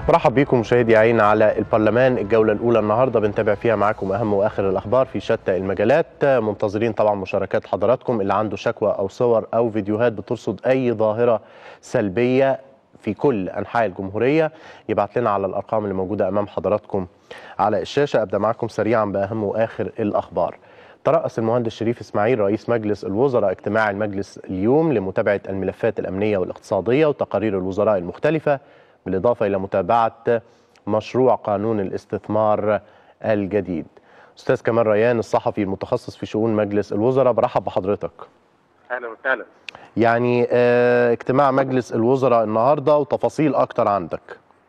مرحب بكم مشاهدي عين على البرلمان الجولة الأولى النهاردة بنتابع فيها معاكم أهم وآخر الأخبار في شتى المجالات منتظرين طبعا مشاركات حضراتكم اللي عنده شكوى أو صور أو فيديوهات بترصد أي ظاهرة سلبية في كل أنحاء الجمهورية يبعت لنا على الأرقام اللي موجودة أمام حضراتكم على الشاشة أبدأ معاكم سريعا بأهم وآخر الأخبار ترأس المهندس شريف إسماعيل رئيس مجلس الوزراء اجتماع المجلس اليوم لمتابعة الملفات الأمنية والاقتصادية وتقارير الوزراء المختلفة بالإضافة إلى متابعة مشروع قانون الاستثمار الجديد أستاذ كمال ريان الصحفي المتخصص في شؤون مجلس الوزراء برحب بحضرتك اهلا وسهلا يعني اه اجتماع مجلس الوزراء النهارده وتفاصيل اكتر عندك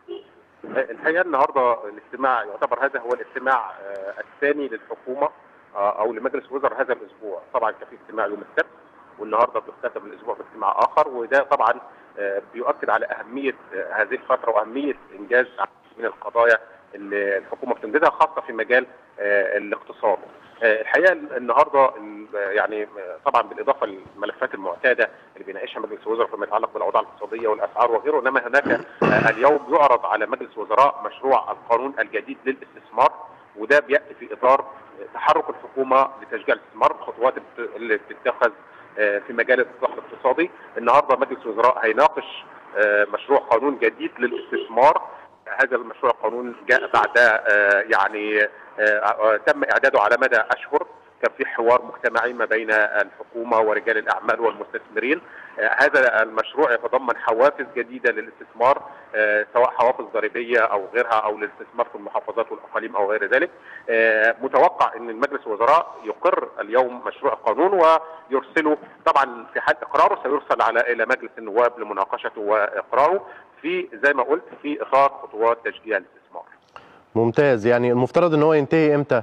الحقيقه النهارده الاجتماع يعتبر هذا هو الاجتماع آه الثاني للحكومه آه او لمجلس الوزراء هذا الاسبوع طبعا كان في اجتماع يوم السبت والنهارده بيختتم الاسبوع باجتماع اخر وده طبعا آه بيؤكد على اهميه هذه الفتره واهميه انجاز من القضايا اللي الحكومه بتنجزها خاصه في مجال الاقتصاد. الحقيقه النهارده يعني طبعا بالاضافه للملفات المعتاده اللي بيناقشها مجلس الوزراء فيما يتعلق بالاوضاع الاقتصاديه والاسعار وغيره انما هناك اليوم يعرض على مجلس الوزراء مشروع القانون الجديد للاستثمار وده بياتي في اطار تحرك الحكومه لتشجيع الاستثمار الخطوات اللي بتتخذ في مجال الاصلاح الاقتصادي النهارده مجلس الوزراء هيناقش مشروع قانون جديد للاستثمار هذا المشروع القانون جاء بعد يعني تم اعداده على مدى اشهر كان في حوار مجتمعي ما بين الحكومه ورجال الاعمال والمستثمرين هذا المشروع يتضمن حوافز جديده للاستثمار سواء حوافز ضريبيه او غيرها او للاستثمار في المحافظات والاقاليم او غير ذلك متوقع ان المجلس الوزراء يقر اليوم مشروع القانون ويرسله طبعا في حال اقراره سيرسل على الى مجلس النواب لمناقشته واقراره في زي ما قلت في اطار خطوات تشجيع الاستثمار. ممتاز يعني المفترض ان هو ينتهي امتى؟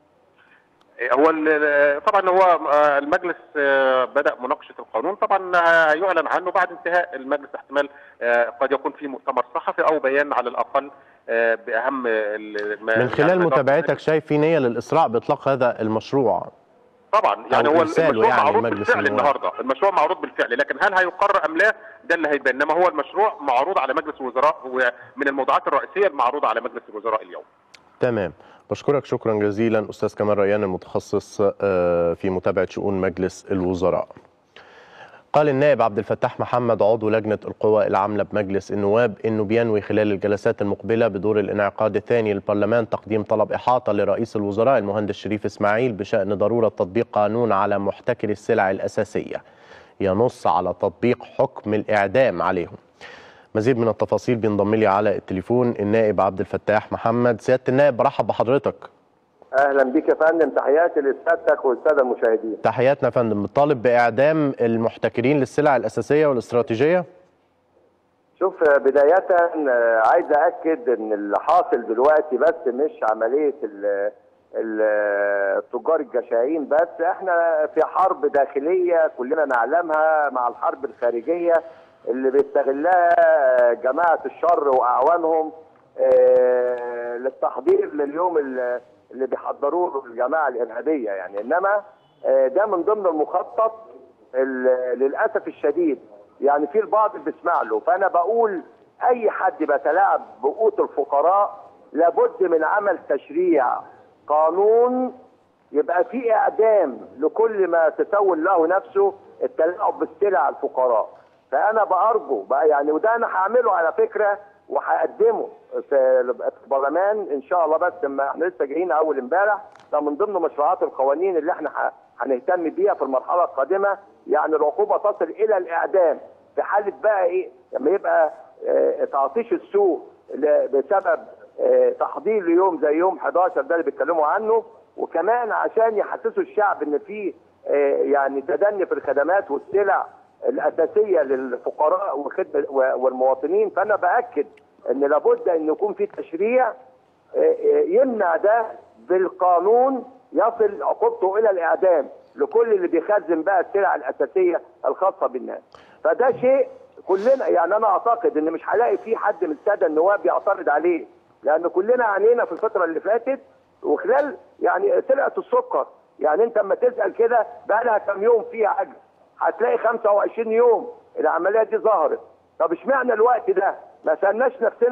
هو طبعا هو المجلس بدا مناقشه القانون طبعا هيعلن عنه بعد انتهاء المجلس احتمال قد يكون في مؤتمر صحفي او بيان على الاقل باهم من خلال متابعتك شايف في نيه للاسراع باطلاق هذا المشروع طبعا يعني هو المشروع يعني معروض بالفعل النهارده المشروع معروض بالفعل لكن هل هيقرر ام لا ده اللي هيبان انما هو المشروع معروض على مجلس الوزراء هو من الموضوعات الرئيسيه المعروضه على مجلس الوزراء اليوم تمام بشكرك شكرا جزيلا استاذ كمال ريان المتخصص في متابعه شؤون مجلس الوزراء قال النائب عبد الفتاح محمد عضو لجنه القوى العامله بمجلس النواب انه بينوي خلال الجلسات المقبله بدور الانعقاد الثاني للبرلمان تقديم طلب احاطه لرئيس الوزراء المهندس شريف اسماعيل بشان ضروره تطبيق قانون على محتكر السلع الاساسيه ينص على تطبيق حكم الاعدام عليهم مزيد من التفاصيل بينضم لي على التليفون النائب عبد الفتاح محمد سياده النائب برحب بحضرتك اهلا بك يا فندم تحياتي لسيادتك والساده المشاهدين تحياتنا يا فندم بتطالب باعدام المحتكرين للسلع الاساسيه والاستراتيجيه شوف بدايه عايز اكد ان اللي حاصل دلوقتي بس مش عمليه التجار الجشعين بس احنا في حرب داخليه كلنا نعلمها مع الحرب الخارجيه اللي بيستغلها جماعه الشر واعوانهم اه للتحضير لليوم اللي بيحضروه الجماعه الارهابيه يعني انما اه ده من ضمن المخطط للاسف الشديد يعني في البعض بيسمع له فانا بقول اي حد بيتلاعب بقوت الفقراء لابد من عمل تشريع قانون يبقى في اعدام لكل ما تسول له نفسه التلاعب بالسلع الفقراء فانا بارجو بقى يعني وده انا هعمله على فكره وهقدمه في البرلمان ان شاء الله بس ما احنا لسه جايين اول امبارح ده من ضمن مشروعات القوانين اللي احنا هنهتم بيها في المرحله القادمه يعني العقوبه تصل الى الاعدام في حاله بقى ايه لما يبقى اه تعطيش السوق بسبب اه تحضير ليوم زي يوم 11 ده اللي بيتكلموا عنه وكمان عشان يحسسوا الشعب ان في اه يعني تدني في الخدمات والسلع الاساسيه للفقراء والمواطنين فانا باكد ان لابد ان يكون في تشريع يمنع ده بالقانون يصل عقوبته الى الاعدام لكل اللي بيخزن بقى السلع الاساسيه الخاصه بالناس فده شيء كلنا يعني انا اعتقد ان مش هلاقي في حد من الساده النواب يعترض عليه لان كلنا عانينا في الفتره اللي فاتت وخلال يعني سرقه السكر يعني انت اما تسال كده بقى لها كام يوم فيها عجز هتلاقي 25 يوم العمليه دي ظهرت طب اشمعنى الوقت ده ما سالناش نفسنا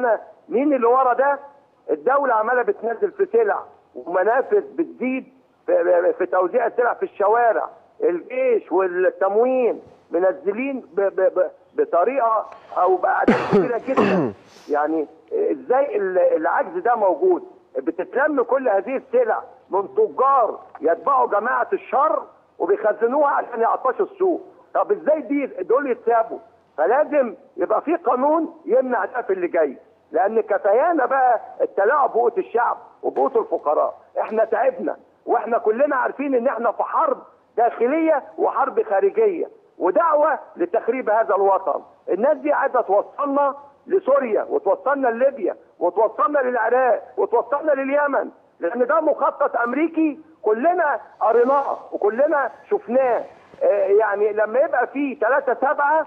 مين اللي ورا ده الدوله عماله بتنزل في سلع ومنافذ بتزيد في, في توزيع السلع في الشوارع الجيش والتموين منزلين ب ب ب بطريقه او باعداد كبيره جدا يعني ازاي ال- العجز ده موجود بتتلم كل هذه السلع من تجار يتبعوا جماعه الشر وبيخزنوها عشان يعطشوا السوق طب ازاي دي دول يتسابوا فلازم يبقى في قانون يمنع ده في اللي جاي لان كفايانا بقى التلاعب بقوت الشعب وبقوت الفقراء احنا تعبنا واحنا كلنا عارفين ان احنا في حرب داخليه وحرب خارجيه ودعوه لتخريب هذا الوطن الناس دي عايزه توصلنا لسوريا وتوصلنا لليبيا وتوصلنا للعراق وتوصلنا لليمن لان ده مخطط امريكي كلنا قريناه وكلنا شفناه آه، يعني لما يبقى في 3 7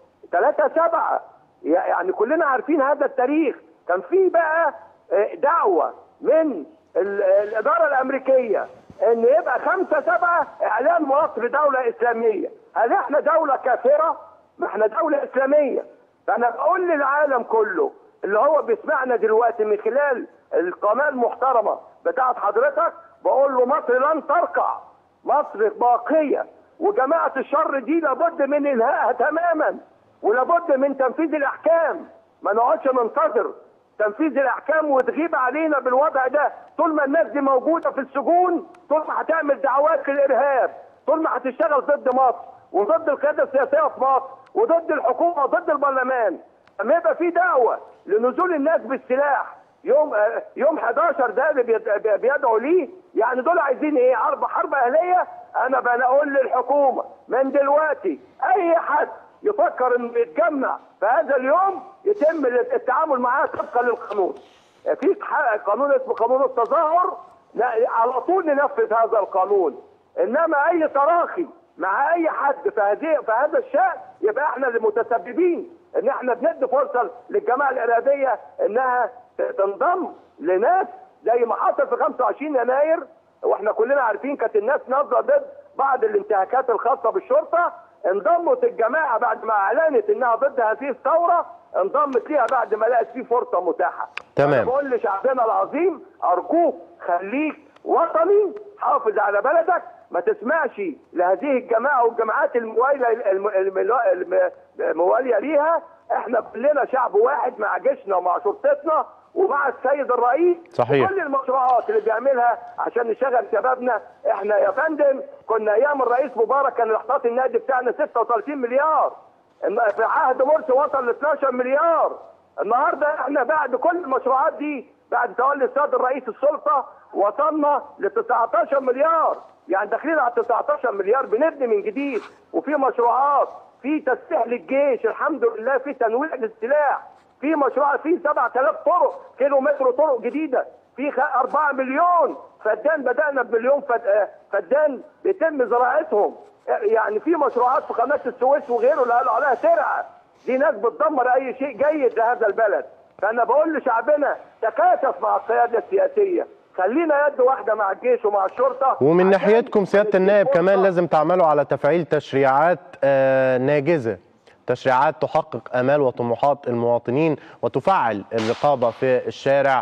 3 7 يعني كلنا عارفين هذا التاريخ كان في بقى آه، دعوه من ال- الاداره الامريكيه ان يبقى 5 7 اعلان مصر دوله اسلاميه هل احنا دوله كافره؟ ما احنا دوله اسلاميه فانا بقول للعالم كله اللي هو بيسمعنا دلوقتي من خلال القناه المحترمه بتاعت حضرتك بقول له مصر لن تركع مصر باقيه وجماعه الشر دي لابد من انهائها تماما ولابد من تنفيذ الاحكام ما نقعدش ننتظر تنفيذ الاحكام وتغيب علينا بالوضع ده طول ما الناس دي موجوده في السجون طول ما هتعمل دعوات للارهاب طول ما هتشتغل ضد مصر وضد القياده السياسيه في مصر وضد الحكومه وضد البرلمان لما يبقى في دعوه لنزول الناس بالسلاح يوم آه، يوم 11 ده اللي بيد- بيدعوا ليه يعني دول عايزين ايه حرب حرب اهليه انا بقول للحكومه من دلوقتي اي حد يفكر انه يتجمع في هذا اليوم يتم التعامل معاه طبقا للقانون في ح- قانون اسمه قانون التظاهر لا على طول ننفذ هذا القانون انما اي تراخي مع اي حد في هذه في هذا الشان يبقى احنا اللي متسببين ان احنا بندي فرصه للجماعه الارهابيه انها ت- تنضم لناس زي ما حصل في 25 يناير واحنا كلنا عارفين كانت الناس نازله ضد بعض الانتهاكات الخاصه بالشرطه انضمت الجماعه بعد ما اعلنت انها ضد هذه الثوره انضمت ليها بعد ما لقت في فرصه متاحه تمام. أنا بقول لشعبنا العظيم ارجوك خليك وطني حافظ على بلدك ما تسمعش لهذه الجماعه والجماعات المواليه الم- الم- المواليه ليها احنا كلنا شعب واحد مع جيشنا ومع شرطتنا ومع السيد الرئيس صحيح. كل المشروعات اللي بيعملها عشان نشغل شبابنا احنا يا فندم كنا ايام الرئيس مبارك كان الاحتياطي النقدي بتاعنا 36 مليار إن- في عهد مرسي وصل ل 12 مليار النهارده احنا بعد كل المشروعات دي بعد تولي السيد الرئيس السلطه وصلنا ل 19 مليار يعني داخلين على 19 مليار بنبني من جديد وفي مشروعات في تسليح للجيش الحمد لله في تنويع للسلاح في مشروع في 7000 طرق كيلو متر طرق جديده في خ- 4 مليون فدان بدانا بمليون فد- آه، فدان بيتم زراعتهم يعني في مشروعات في قناه السويس وغيره اللي قالوا عليها ترعه دي ناس بتدمر اي شيء جيد لهذا البلد فانا بقول لشعبنا تكاتف مع القياده السياسيه خلينا يد واحده مع الجيش ومع الشرطه ومن عشان ناحيتكم سياده ندي النائب كمان فرصة. لازم تعملوا على تفعيل تشريعات آه، ناجزه تشريعات تحقق امال وطموحات المواطنين وتفعل الرقابه في الشارع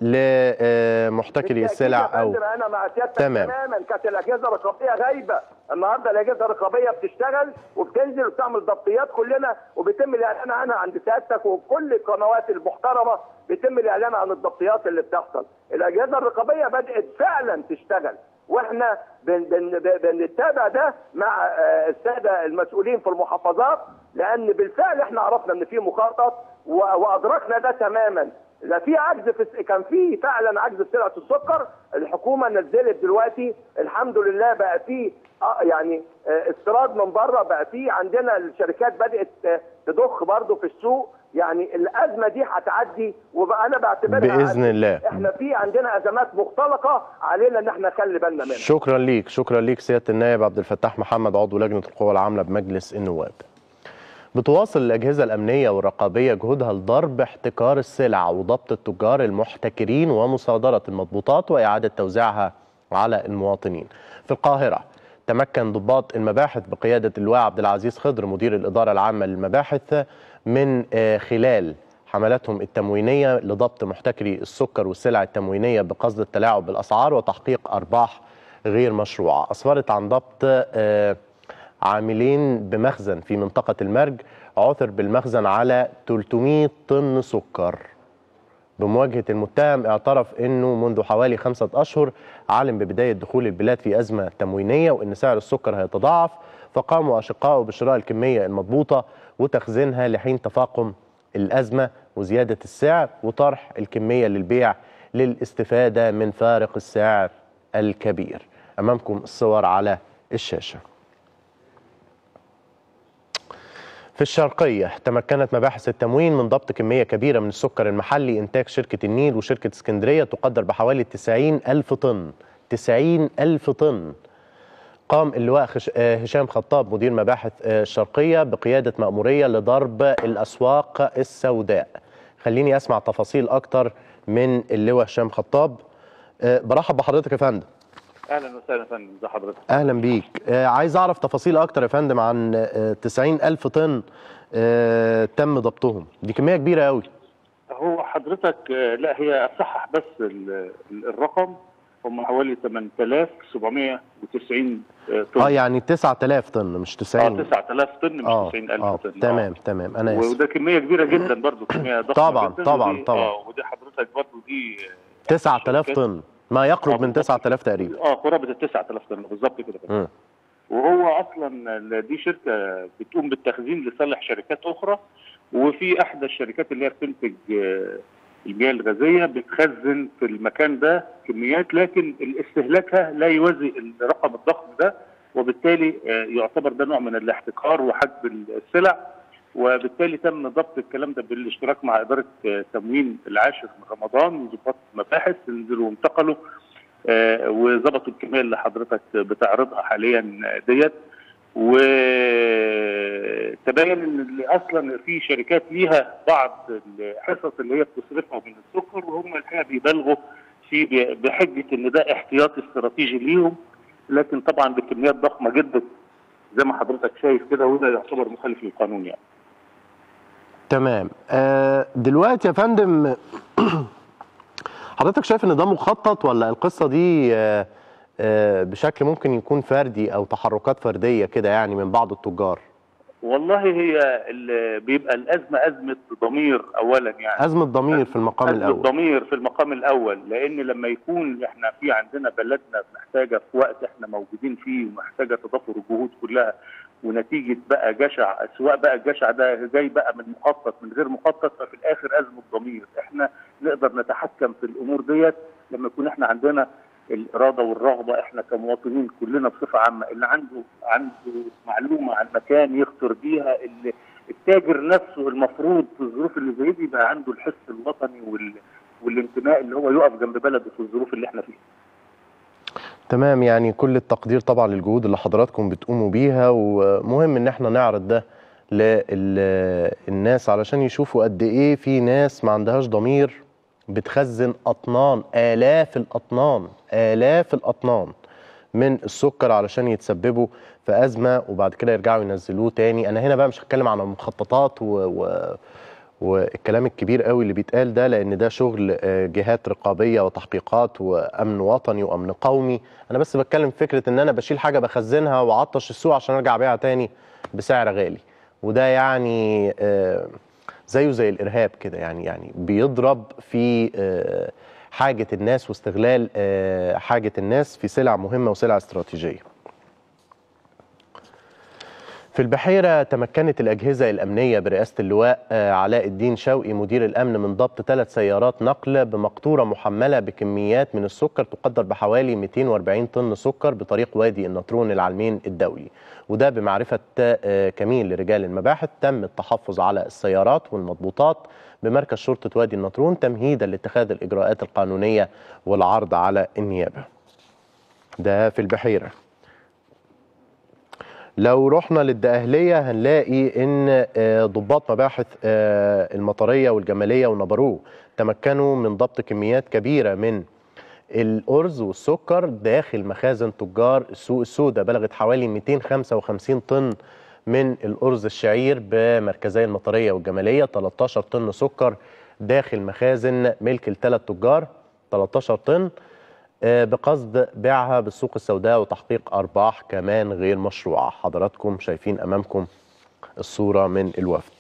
لمحتكري بالتأكيد السلع يا او فندم انا مع سيادتك تمام. تماما كانت الاجهزه الرقابيه غايبه النهارده الاجهزه الرقابيه بتشتغل وبتنزل وبتعمل ضبطيات كلنا وبيتم الاعلان عنها عند سيادتك وكل القنوات المحترمه بيتم الاعلان عن الضبطيات اللي بتحصل الاجهزه الرقابيه بدات فعلا تشتغل واحنا بن بن بن- بنتابع ده مع آه، الساده المسؤولين في المحافظات لان بالفعل احنا عرفنا ان في مخطط و- وادركنا ده تماما لا في عجز في الس- كان في فعلا عجز في سلعه السكر الحكومه نزلت دلوقتي الحمد لله بقى في آه يعني آه، استيراد من بره بقى في عندنا الشركات بدات آه، تضخ برضه في السوق يعني الازمه دي هتعدي وبقى انا بعتبرها بإذن عدت. الله. احنا في عندنا ازمات مختلقه علينا ان احنا نخلي بالنا منها شكرا ليك شكرا ليك سياده النائب عبد الفتاح محمد عضو لجنه القوى العامله بمجلس النواب بتواصل الأجهزة الأمنية والرقابية جهودها لضرب احتكار السلع وضبط التجار المحتكرين ومصادرة المضبوطات وإعادة توزيعها على المواطنين. في القاهرة تمكن ضباط المباحث بقيادة اللواء عبد العزيز خضر مدير الإدارة العامة للمباحث من آه، خلال حملاتهم التموينيه لضبط محتكري السكر والسلع التموينيه بقصد التلاعب بالاسعار وتحقيق ارباح غير مشروعه. اسفرت عن ضبط آه، عاملين بمخزن في منطقه المرج عثر بالمخزن على 300 طن سكر. بمواجهة المتهم اعترف أنه منذ حوالي خمسة أشهر علم ببداية دخول البلاد في أزمة تموينية وأن سعر السكر هيتضاعف فقاموا أشقائه بشراء الكمية المضبوطة وتخزينها لحين تفاقم الأزمة وزيادة السعر وطرح الكمية للبيع للاستفادة من فارق السعر الكبير أمامكم الصور على الشاشة في الشرقية تمكنت مباحث التموين من ضبط كمية كبيرة من السكر المحلي إنتاج شركة النيل وشركة اسكندرية تقدر بحوالي 90 ألف طن 90 ألف طن قام اللواء خش... آه، هشام خطاب مدير مباحث آه، الشرقية بقيادة مأمورية لضرب الأسواق السوداء خليني أسمع تفاصيل أكتر من اللواء هشام خطاب آه، برحب بحضرتك يا فندم اهلا وسهلا يا فندم ازي حضرتك اهلا بيك آه عايز اعرف تفاصيل اكتر يا فندم عن آه 90 الف طن آه تم ضبطهم دي كميه كبيره قوي هو حضرتك آه، لا هي اصحح بس ال- ال- الرقم هم حوالي 8790 آه، طن اه يعني 9000 طن مش اه 90 9000 طن مش اه 90000 اه طن تمام تمام انا اسف وده كميه كبيره جدا برضو كميه ضخمه طبعاً، جدا طبعاً، ودي- طبعاً. اه ودي حضرتك برضو دي 9000 طن ما يقرب من 9000 تقريبا اه قرابه ال 9000 طن بالظبط كده مم. وهو اصلا ال- دي شركه بتقوم بالتخزين لصالح شركات اخرى وفي احدى الشركات اللي هي بتنتج آه، المياه الغازيه بتخزن في المكان ده كميات لكن استهلاكها لا يوازي الرقم الضخم ده وبالتالي آه، يعتبر ده نوع من الاحتكار وحجب السلع وبالتالي تم ضبط الكلام ده بالاشتراك مع اداره آه، تموين العاشر من رمضان وضباط مباحث نزلوا وانتقلوا آه، وظبطوا الكميه اللي حضرتك بتعرضها حاليا ديت وتبين ان اللي اصلا في شركات ليها بعض الحصص اللي هي بتصرفها من السكر وهم الحقيقه بيبالغوا في بحجه ان ده احتياطي استراتيجي ليهم لكن طبعا بكميات ضخمه جدا زي ما حضرتك شايف كده وده يعتبر مخالف للقانون يعني تمام آه دلوقتي يا فندم حضرتك شايف ان ده مخطط ولا القصه دي آه آه بشكل ممكن يكون فردي او تحركات فرديه كده يعني من بعض التجار والله هي ال- بيبقى الازمه ازمه ضمير اولا يعني ازمه ضمير في المقام أزمة الاول ضمير في المقام الاول لان لما يكون احنا في عندنا بلدنا محتاجه في وقت احنا موجودين فيه ومحتاجه تضافر الجهود كلها ونتيجه بقى جشع سواء بقى الجشع ده جاي بقى من مخطط من غير مخطط ففي الاخر ازمه ضمير احنا نقدر نتحكم في الامور ديت لما يكون احنا عندنا الاراده والرغبه احنا كمواطنين كلنا بصفه عامه اللي عنده عنده معلومه عن مكان يخطر بيها اللي التاجر نفسه المفروض في الظروف اللي زي دي يبقى عنده الحس الوطني وال... والانتماء اللي هو يقف جنب بلده في الظروف اللي احنا فيها. تمام يعني كل التقدير طبعا للجهود اللي حضراتكم بتقوموا بيها ومهم ان احنا نعرض ده للناس علشان يشوفوا قد ايه في ناس ما عندهاش ضمير بتخزن اطنان الاف الاطنان الاف الاطنان من السكر علشان يتسببوا في ازمه وبعد كده يرجعوا ينزلوه تاني انا هنا بقى مش هتكلم عن المخططات و, و والكلام الكبير قوي اللي بيتقال ده لان ده شغل آه، جهات رقابيه وتحقيقات وامن وطني وامن قومي انا بس بتكلم في فكره ان انا بشيل حاجه بخزنها واعطش السوق عشان ارجع ابيعها تاني بسعر غالي وده يعني آه، زيه زي الارهاب كده يعني يعني بيضرب في آه، حاجه الناس واستغلال آه، حاجه الناس في سلع مهمه وسلع استراتيجيه في البحيرة تمكنت الأجهزة الأمنية برئاسة اللواء آه، علاء الدين شوقي مدير الأمن من ضبط ثلاث سيارات نقل بمقطورة محملة بكميات من السكر تقدر بحوالي 240 طن سكر بطريق وادي النطرون العلمين الدولي وده بمعرفة آه، كمين لرجال المباحث تم التحفظ على السيارات والمضبوطات بمركز شرطة وادي النطرون تمهيدا لاتخاذ الإجراءات القانونية والعرض على النيابة ده في البحيره لو رحنا للدقهلية هنلاقي ان آه، ضباط مباحث آه، المطرية والجمالية ونبروه تمكنوا من ضبط كميات كبيرة من الأرز والسكر داخل مخازن تجار السوق السوداء بلغت حوالي 255 طن من الأرز الشعير بمركزي المطرية والجمالية 13 طن سكر داخل مخازن ملك الثلاث تجار 13 طن آه، بقصد بيعها بالسوق السوداء وتحقيق أرباح كمان غير مشروعة حضراتكم شايفين أمامكم الصورة من الوفد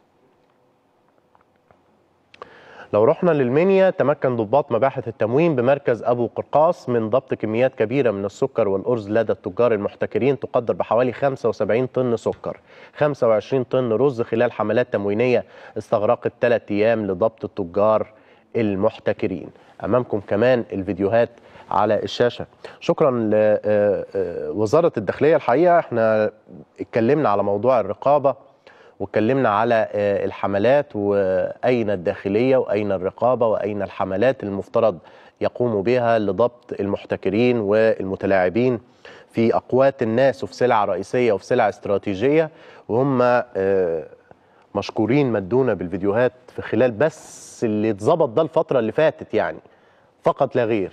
لو رحنا للمنيا تمكن ضباط مباحث التموين بمركز أبو قرقاص من ضبط كميات كبيرة من السكر والأرز لدى التجار المحتكرين تقدر بحوالي 75 طن سكر 25 طن رز خلال حملات تموينية استغرقت ثلاث أيام لضبط التجار المحتكرين أمامكم كمان الفيديوهات على الشاشة شكرا لوزارة الداخلية الحقيقة احنا اتكلمنا على موضوع الرقابة واتكلمنا على آه، الحملات واين الداخليه واين الرقابه واين الحملات المفترض يقوموا بها لضبط المحتكرين والمتلاعبين في اقوات الناس وفي سلع رئيسيه وفي سلع استراتيجيه وهم آه، مشكورين مدونا بالفيديوهات في خلال بس اللي اتظبط ده الفتره اللي فاتت يعني فقط لا غير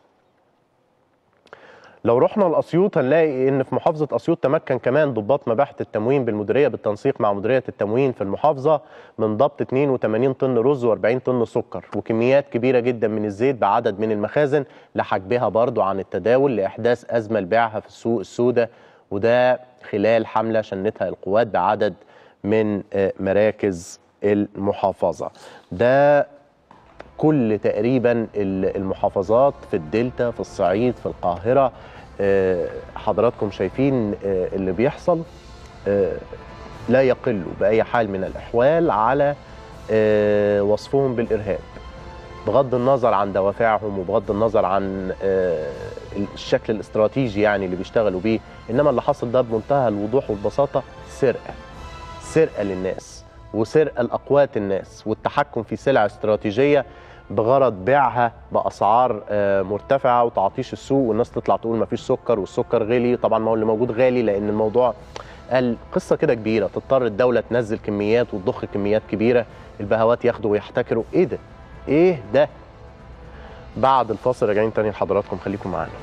لو رحنا لاسيوط هنلاقي ان في محافظه اسيوط تمكن كمان ضباط مباحث التموين بالمديريه بالتنسيق مع مديريه التموين في المحافظه من ضبط 82 طن رز و40 طن سكر وكميات كبيره جدا من الزيت بعدد من المخازن لحجبها برضو عن التداول لاحداث ازمه لبيعها في السوق السوداء وده خلال حمله شنتها القوات بعدد من آه، مراكز المحافظه ده كل تقريبا ال- المحافظات في الدلتا في الصعيد في القاهرة آه، حضراتكم شايفين آه، اللي بيحصل آه، لا يقل بأي حال من الأحوال على آه، وصفهم بالإرهاب بغض النظر عن دوافعهم وبغض النظر عن آه، الشكل الاستراتيجي يعني اللي بيشتغلوا بيه إنما اللي حصل ده بمنتهى الوضوح والبساطة سرقة سرقة للناس وسرقة لأقوات الناس والتحكم في سلع استراتيجية بغرض بيعها بأسعار آه، مرتفعة وتعطيش السوق والناس تطلع تقول ما فيش سكر والسكر غالي طبعا ما هو اللي موجود غالي لأن الموضوع قال قصة كده كبيرة تضطر الدولة تنزل كميات وتضخ كميات كبيرة البهوات ياخدوا ويحتكروا ايه ده ايه ده بعد الفاصل راجعين تاني لحضراتكم خليكم معانا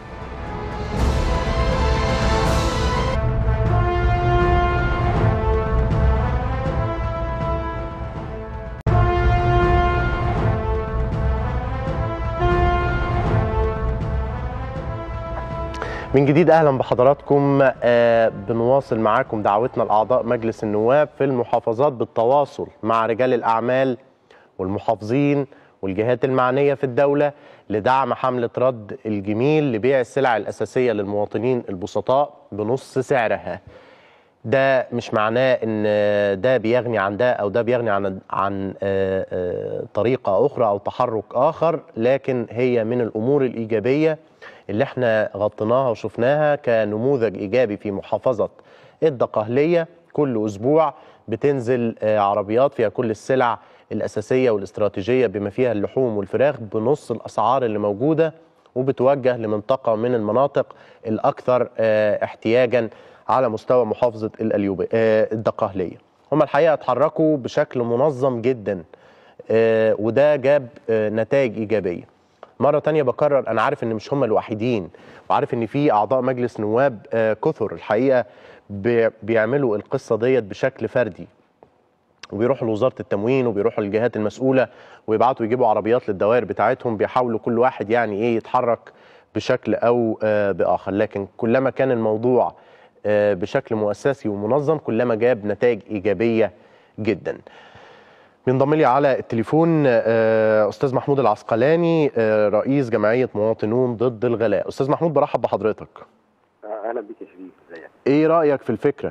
من جديد اهلا بحضراتكم آه بنواصل معاكم دعوتنا لاعضاء مجلس النواب في المحافظات بالتواصل مع رجال الاعمال والمحافظين والجهات المعنيه في الدوله لدعم حمله رد الجميل لبيع السلع الاساسيه للمواطنين البسطاء بنص سعرها. ده مش معناه ان ده بيغني عن ده او ده بيغني عن عن آه، آه، طريقه اخرى او تحرك اخر لكن هي من الامور الايجابيه اللي احنا غطيناها وشفناها كنموذج ايجابي في محافظه الدقهليه كل اسبوع بتنزل آه، عربيات فيها كل السلع الاساسيه والاستراتيجيه بما فيها اللحوم والفراخ بنص الاسعار اللي موجوده وبتوجه لمنطقه من المناطق الاكثر آه، احتياجا على مستوى محافظه الأليوبية آه، الدقهليه. هم الحقيقه اتحركوا بشكل منظم جدا آه، وده جاب آه، نتائج ايجابيه. مره تانية بكرر انا عارف ان مش هم الوحيدين وعارف ان في اعضاء مجلس نواب آه، كثر الحقيقه بي- بيعملوا القصه ديت بشكل فردي وبيروحوا لوزاره التموين وبيروحوا للجهات المسؤوله ويبعتوا يجيبوا عربيات للدوائر بتاعتهم بيحاولوا كل واحد يعني ايه يتحرك بشكل او آه، باخر لكن كلما كان الموضوع آه، بشكل مؤسسي ومنظم كلما جاب نتائج ايجابيه جدا. بينضم لي على التليفون آه، استاذ محمود العسقلاني آه، رئيس جمعيه مواطنون ضد الغلاء. استاذ محمود برحب بحضرتك. اهلا بك يا شريف ازيك ايه رايك في الفكره؟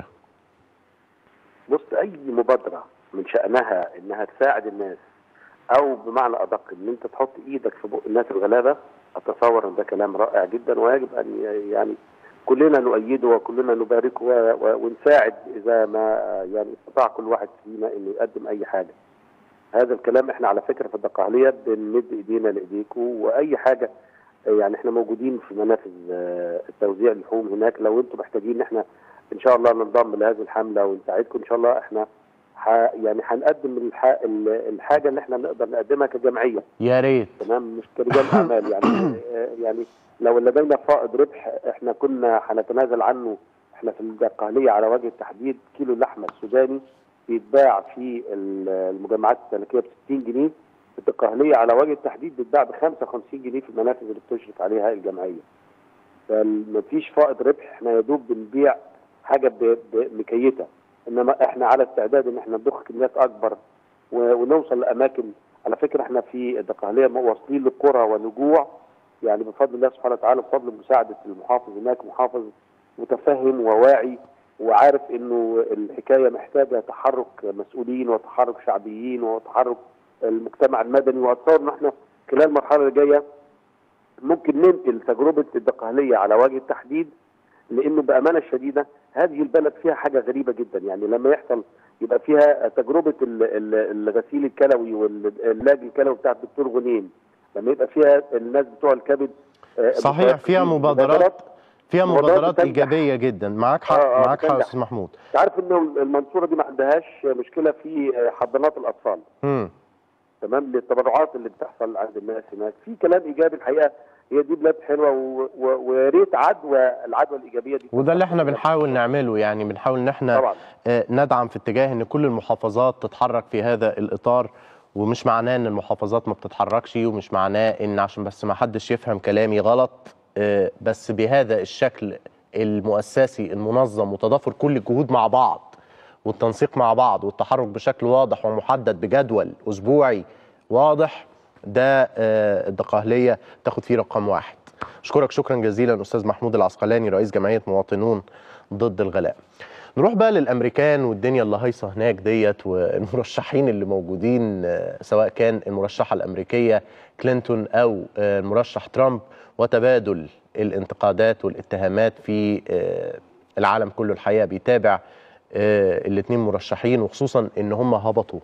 بص اي مبادره من شانها انها تساعد الناس او بمعنى ادق ان انت تحط ايدك في بق الناس الغلابه اتصور ان ده كلام رائع جدا ويجب ان ي- يعني كلنا نؤيده وكلنا نباركه و- و- ونساعد اذا ما يعني استطاع كل واحد فينا انه يقدم اي حاجه. هذا الكلام احنا على فكره في الدقهليه بنمد ايدينا لايديكم واي حاجه يعني احنا موجودين في منافذ آه، التوزيع اللحوم هناك لو انتم محتاجين ان احنا ان شاء الله ننضم لهذه الحمله ونساعدكم ان شاء الله احنا ح يعني هنقدم الح... ال- الحاجه اللي احنا نقدر نقدمها كجمعيه يا ريت تمام مش كرجال اعمال يعني آه، يعني لو لدينا فائض ربح احنا كنا هنتنازل عنه احنا في الدقهليه على وجه التحديد كيلو اللحمه السوداني بيتباع في ال- المجمعات السلكيه ب 60 جنيه الدقهليه على وجه التحديد بيتباع ب 55 جنيه في المنافذ اللي بتشرف عليها الجمعيه فمفيش فائض ربح احنا يا دوب بنبيع حاجه ب- ب- مكيته انما احنا على استعداد ان احنا نضخ كميات اكبر و- ونوصل لاماكن على فكره احنا في الدقهليه واصلين للقرى ونجوع يعني بفضل الله سبحانه وتعالى بفضل مساعده المحافظ هناك محافظ متفهم وواعي وعارف انه الحكايه محتاجه تحرك مسؤولين وتحرك شعبيين وتحرك المجتمع المدني واتصور ان احنا خلال المرحله اللي جايه ممكن ننقل تجربه الدقهليه على وجه التحديد لانه بامانه شديده هذه البلد فيها حاجه غريبه جدا يعني لما يحصل يبقى فيها تجربه ال- ال- الغسيل الكلوي والعلاج الكلوي بتاع الدكتور غنيم لما يبقى فيها الناس بتوع الكبد آه، صحيح فيها مبادرات فيها مبادرات مبادرات بتنجح. ايجابيه جدا معاك حق آه، آه، معاك حق يا بتنجح. استاذ محمود انت عارف ان المنصوره دي ما عندهاش مشكله في حضانات الاطفال مم. تمام للتبرعات اللي بتحصل عند الناس هناك في كلام ايجابي الحقيقه هي دي بلاد حلوه و- و- ويا ريت عدوى العدوى الايجابيه دي وده اللي احنا بنحاول نعمله يعني بنحاول ان احنا طبعا آه، ندعم في اتجاه ان كل المحافظات تتحرك في هذا الاطار ومش معناه ان المحافظات ما بتتحركش ومش معناه ان عشان بس ما حدش يفهم كلامي غلط آه، بس بهذا الشكل المؤسسي المنظم وتضافر كل الجهود مع بعض والتنسيق مع بعض والتحرك بشكل واضح ومحدد بجدول اسبوعي واضح ده آه، الدقهليه تاخد فيه رقم واحد اشكرك شكرا جزيلا استاذ محمود العسقلاني رئيس جمعيه مواطنون ضد الغلاء نروح بقى للامريكان والدنيا اللي هايصه هناك ديت والمرشحين اللي موجودين آه، سواء كان المرشحه الامريكيه كلينتون او آه، المرشح ترامب وتبادل الانتقادات والاتهامات في آه، العالم كله الحقيقه بيتابع الاثنين مرشحين وخصوصا ان هم هبطوا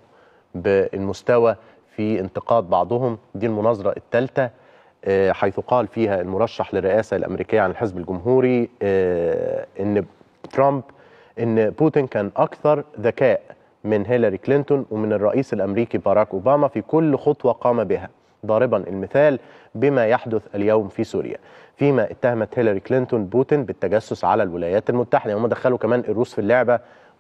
بالمستوى في انتقاد بعضهم دي المناظره الثالثه آه، حيث قال فيها المرشح للرئاسه الامريكيه عن الحزب الجمهوري آه، ان ترامب ان بوتين كان اكثر ذكاء من هيلاري كلينتون ومن الرئيس الامريكي باراك اوباما في كل خطوه قام بها ضاربا المثال بما يحدث اليوم في سوريا فيما اتهمت هيلاري كلينتون بوتين بالتجسس على الولايات المتحده يعني هم دخلوا كمان الروس في اللعبه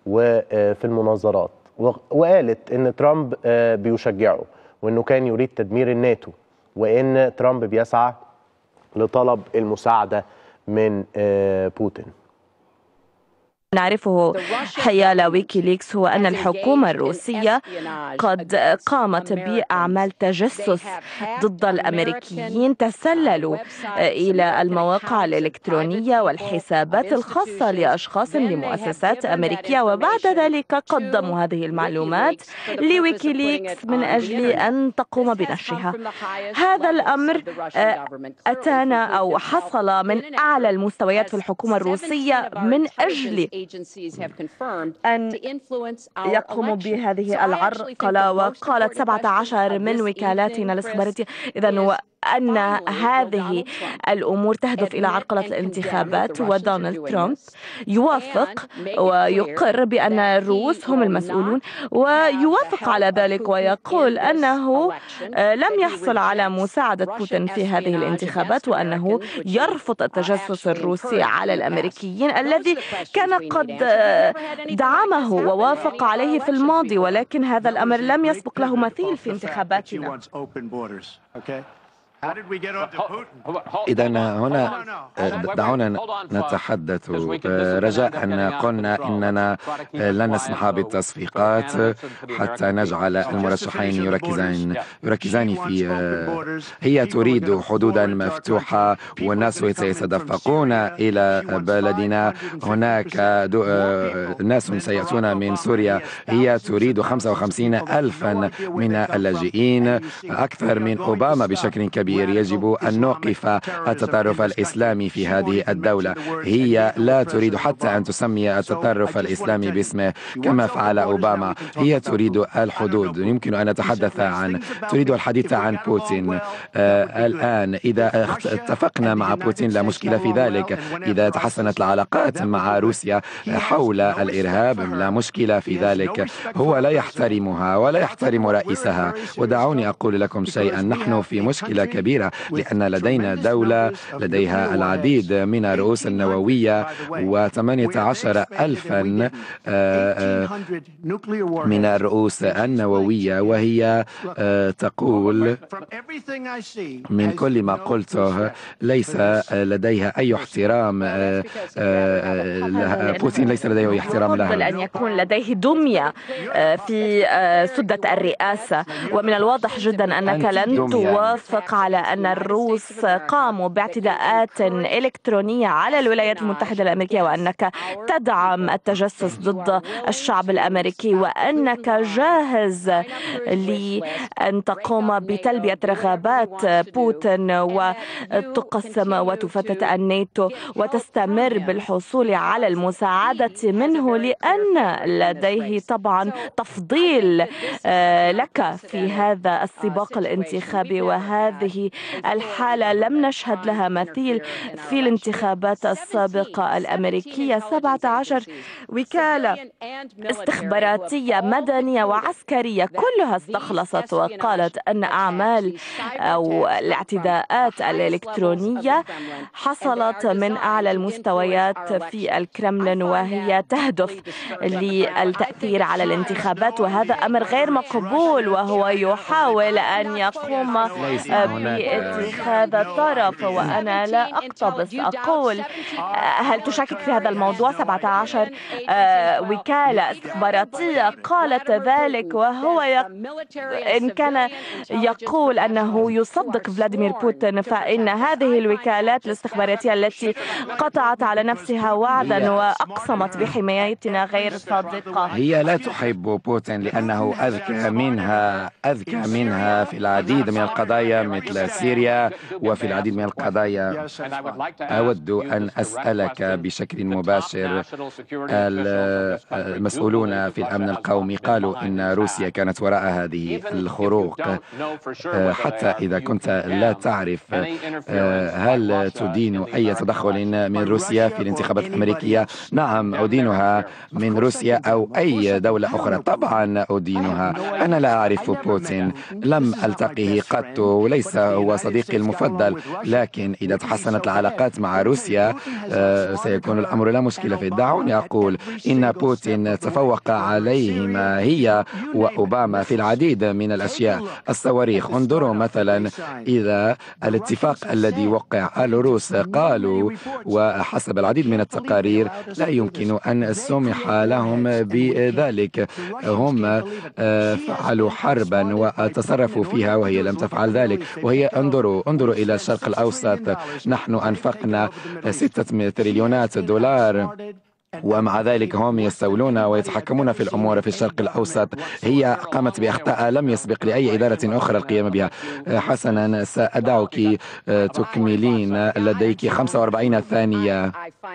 وفي المناظرات و- وقالت ان ترامب آه، بيشجعه وانه كان يريد تدمير الناتو وان ترامب بيسعى لطلب المساعده من آه، بوتين نعرفه حيال ويكيليكس هو أن الحكومة الروسية قد قامت بأعمال تجسس ضد الأمريكيين تسللوا إلى المواقع الإلكترونية والحسابات الخاصة لأشخاص لمؤسسات أمريكية وبعد ذلك قدموا هذه المعلومات لويكيليكس من أجل أن تقوم بنشرها هذا الأمر آه، أتانا أو حصل من أعلى المستويات في الحكومة الروسية من أجل أن يقوموا بهذه العرقلة وقالت 17 من وكالاتنا الاستخباراتية إذا أن هذه الأمور تهدف إلى عرقلة الانتخابات ودونالد ترامب يوافق ويقر بأن الروس هم المسؤولون ويوافق على ذلك ويقول أنه آه، لم يحصل على مساعدة بوتين في هذه الانتخابات وأنه يرفض التجسس الروسي على الأمريكيين الذي كان قد آه، دعمه ووافق عليه في الماضي ولكن هذا الأمر لم يسبق له مثيل في انتخاباتنا إذا هنا دعونا نتحدث رجاء أن قلنا إننا لن نسمح بالتصفيقات حتى نجعل المرشحين يركزان يركزان في هي تريد حدودا مفتوحة والناس سيتدفقون إلى بلدنا هناك دو... ناس سيأتون من سوريا هي تريد 55 ألفا من اللاجئين أكثر من أوباما بشكل كبير يجب أن نوقف التطرف الإسلامي في هذه الدولة هي لا تريد حتى أن تسمي التطرف الإسلامي باسمه كما فعل أوباما هي تريد الحدود يمكن أن نتحدث عن تريد الحديث عن بوتين آه الآن إذا اخت- اتفقنا مع بوتين لا مشكلة في ذلك إذا تحسنت العلاقات مع روسيا حول الإرهاب لا مشكلة في ذلك هو لا يحترمها ولا يحترم رئيسها ودعوني أقول لكم شيئا نحن في مشكلة كبيرة لأن لدينا دولة لديها العديد من الرؤوس النووية و18 ألفا من الرؤوس النووية وهي تقول من كل ما قلته ليس لديها أي احترام بوتين ليس لديه أي احترام لها أن يكون لديه دمية في سدة الرئاسة ومن الواضح جدا أنك لن توافق على أن الروس قاموا باعتداءات إلكترونية على الولايات المتحدة الأمريكية وأنك تدعم التجسس ضد الشعب الأمريكي وأنك جاهز لأن تقوم بتلبية رغبات بوتين وتقسم وتفتت الناتو وتستمر بالحصول على المساعدة منه لأن لديه طبعا تفضيل لك في هذا السباق الانتخابي وهذه الحالة لم نشهد لها مثيل في الانتخابات السابقة الأمريكية 17 وكالة استخباراتية مدنية وعسكرية كلها استخلصت وقالت أن أعمال أو الاعتداءات الإلكترونية حصلت من أعلى المستويات في الكرملين وهي تهدف للتأثير على الانتخابات وهذا أمر غير مقبول وهو يحاول أن يقوم باتخاذ طرف وأنا لا أقتبس أقول هل تشكك في هذا الموضوع 17 وكالة استخباراتية قالت ذلك وهو يق... إن كان يقول أنه يصدق فلاديمير بوتين فإن هذه الوكالات الاستخباراتية التي قطعت على نفسها وعدا وأقسمت بحمايتنا غير صادقة هي لا تحب بوتين لأنه أذكى منها أذكى منها في العديد من القضايا مثل سوريا وفي العديد من القضايا أود أن أسألك بشكل مباشر المسؤولون في الأمن القومي قالوا إن روسيا كانت وراء هذه الخروق حتى إذا كنت لا تعرف هل تدين أي تدخل من روسيا في الانتخابات الأمريكية نعم أدينها من روسيا أو أي دولة أخرى طبعا أدينها أنا لا أعرف بوتين لم ألتقيه قط وليس هو صديقي المفضل لكن إذا تحسنت العلاقات مع روسيا سيكون الأمر لا مشكلة فيه دعوني أقول إن بوتين تفوق عليهما هي وأوباما في العديد من الأشياء الصواريخ انظروا مثلا إذا الاتفاق الذي وقع الروس قالوا وحسب العديد من التقارير لا يمكن أن سمح لهم بذلك هم فعلوا حربا وتصرفوا فيها وهي لم تفعل ذلك وهي انظروا انظروا إلى الشرق الأوسط نحن أنفقنا ستة تريليونات دولار ومع ذلك هم يستولون ويتحكمون في الأمور في الشرق الأوسط هي قامت بأخطاء لم يسبق لأي إدارة أخرى القيام بها حسنا سأدعك تكملين لديك 45 ثانية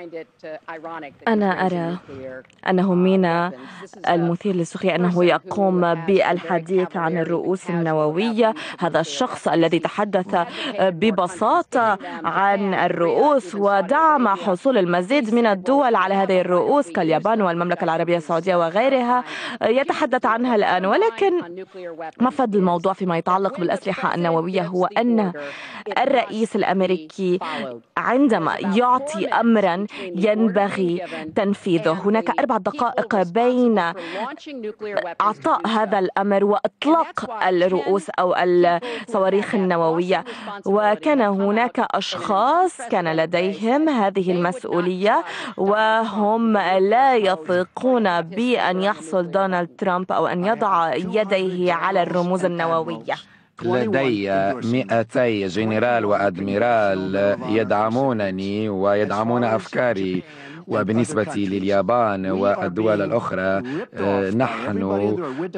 أنا أرى أنه من المثير للسخرية أنه يقوم بالحديث عن الرؤوس النووية هذا الشخص الذي تحدث ببساطة عن الرؤوس ودعم حصول المزيد من الدول على هذه الرؤوس كاليابان والمملكة العربية السعودية وغيرها يتحدث عنها الآن ولكن مفاد الموضوع فيما يتعلق بالأسلحة النووية هو أن الرئيس الأمريكي عندما يعطي أمرا ينبغي تنفيذه هناك أربع دقائق بين أعطاء هذا الأمر وإطلاق الرؤوس أو الصواريخ النووية وكان هناك أشخاص كان لديهم هذه المسؤولية وهم لا يثقون بأن يحصل دونالد ترامب أو أن يضع يديه على الرموز النووية لدي 200 جنرال وأدميرال يدعمونني ويدعمون أفكاري وبالنسبة لليابان والدول الأخرى نحن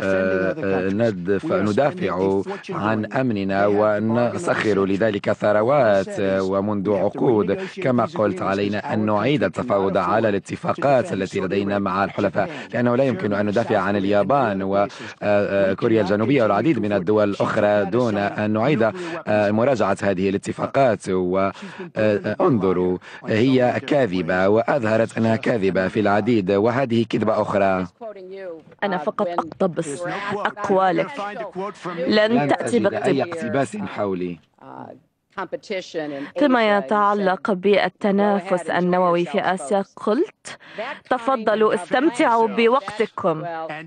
ندافع عن أمننا ونسخر لذلك ثروات ومنذ عقود كما قلت علينا أن نعيد التفاوض على الاتفاقات التي لدينا مع الحلفاء لأنه لا يمكن أن ندافع عن اليابان وكوريا الجنوبية والعديد من الدول الأخرى دون أن نعيد مراجعة هذه الاتفاقات وانظروا هي كاذبة وأظهرت اعتبرت أنها كاذبة في العديد وهذه كذبة أخرى أنا فقط أقتبس أقوالك لن تأتي أجد أي باقتباس اقتباس حولي فيما يتعلق بالتنافس النووي في آسيا قلت تفضلوا استمتعوا بوقتكم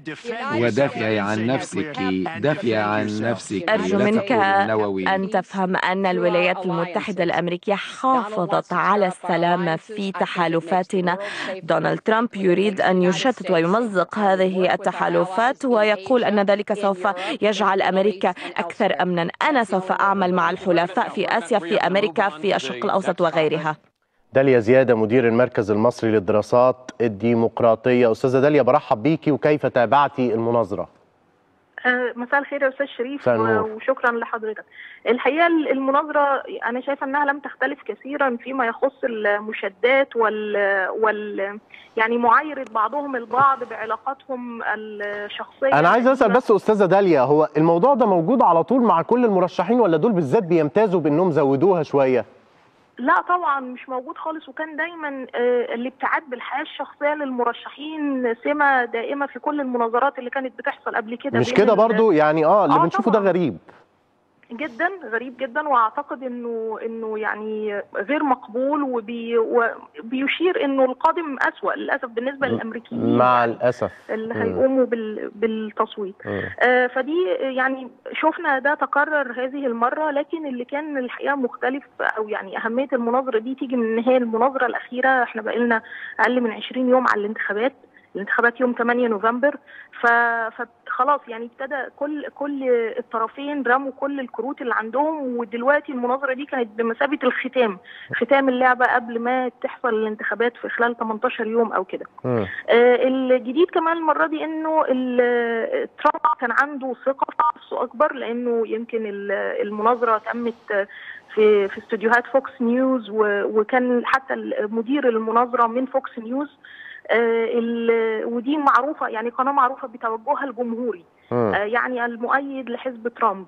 ودافعي عن نفسك دافعي عن نفسك أرجو لا منك تقولي النووي أن تفهم أن الولايات المتحدة الأمريكية حافظت على السلام في تحالفاتنا دونالد ترامب يريد أن يشتت ويمزق هذه التحالفات ويقول أن ذلك سوف يجعل أمريكا أكثر أمنا أنا سوف أعمل مع الحلفاء في آسيا في أمريكا في الشرق الأوسط وغيرها داليا زيادة مدير المركز المصري للدراسات الديمقراطية أستاذة داليا برحب بيكي وكيف تابعتي المناظرة آه، مساء الخير يا استاذ شريف مساء النور. و- وشكرا لحضرتك الحقيقه المناظره انا شايفه انها لم تختلف كثيرا فيما يخص المشادات وال وال يعني معايره بعضهم البعض بعلاقاتهم الشخصيه أنا عايز أسأل بس أستاذة داليا هو الموضوع ده موجود على طول مع كل المرشحين ولا دول بالذات بيمتازوا بأنهم زودوها شوية لا طبعا مش موجود خالص وكان دايما آه، الابتعاد بالحياه الشخصيه للمرشحين سمه دائمه في كل المناظرات اللي كانت بتحصل قبل كده مش بين كده ال- برضو يعني اه اللي آه بنشوفه ده طبعاً. غريب جدا غريب جدا واعتقد انه انه يعني غير مقبول وبي وبيشير انه القادم اسوأ للاسف بالنسبه للامريكيين مع يعني الأسف اللي مم. هيقوموا بال بالتصويت مم. آه فدي يعني شفنا ده تكرر هذه المره لكن اللي كان الحقيقه مختلف او يعني اهميه المناظره دي تيجي من ان هي المناظره الاخيره احنا بقالنا اقل من 20 يوم على الانتخابات الانتخابات يوم 8 نوفمبر ف... فخلاص يعني ابتدى كل كل الطرفين رموا كل الكروت اللي عندهم ودلوقتي المناظره دي كانت بمثابه الختام ختام اللعبه قبل ما تحصل الانتخابات في خلال 18 يوم او كده مم. آه، الجديد كمان المره دي انه ال- ترامب كان عنده ثقه في نفسه اكبر لانه يمكن ال- المناظره تمت آه، في في استوديوهات فوكس نيوز و- وكان حتى مدير المناظره من فوكس نيوز آه، ال- ودي معروفه يعني قناه معروفه بتوجهها الجمهوري مم. آه، يعني المؤيد لحزب ترامب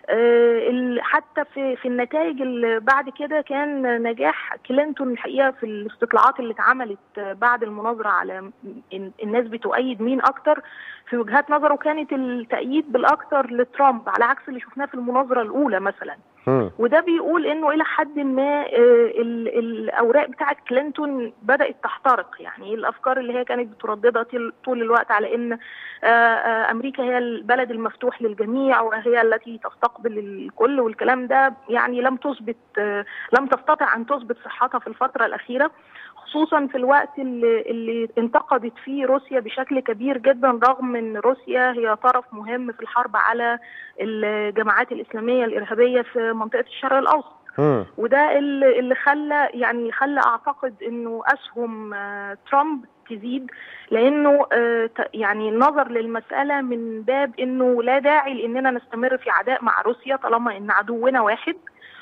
آه، ال- حتى في في النتائج اللي بعد كده كان نجاح كلينتون الحقيقه في الاستطلاعات اللي اتعملت آه، بعد المناظره على م- إن- الناس بتؤيد مين اكتر في وجهات نظره كانت التأييد بالاكثر لترامب على عكس اللي شفناه في المناظره الاولى مثلا مم. وده بيقول انه الى حد ما آه، ال- الاوراق بتاعه كلينتون بدات تحترق يعني الافكار اللي هي كانت بترددها طول- طول الوقت على ان آه، آه، امريكا هي البلد المفتوح للجميع وهي التي تستقبل الكل والكلام ده يعني لم تثبت آه، لم تستطع ان تثبت صحتها في الفتره الاخيره خصوصا في الوقت اللي, اللي انتقدت فيه روسيا بشكل كبير جدا رغم ان روسيا هي طرف مهم في الحرب على الجماعات الاسلاميه الارهابيه في منطقه الشرق الاوسط مم. وده اللي اللي خلى يعني خلى اعتقد انه اسهم آه، ترامب تزيد لانه آه، ت- يعني نظر للمساله من باب انه لا داعي لاننا نستمر في عداء مع روسيا طالما ان عدونا واحد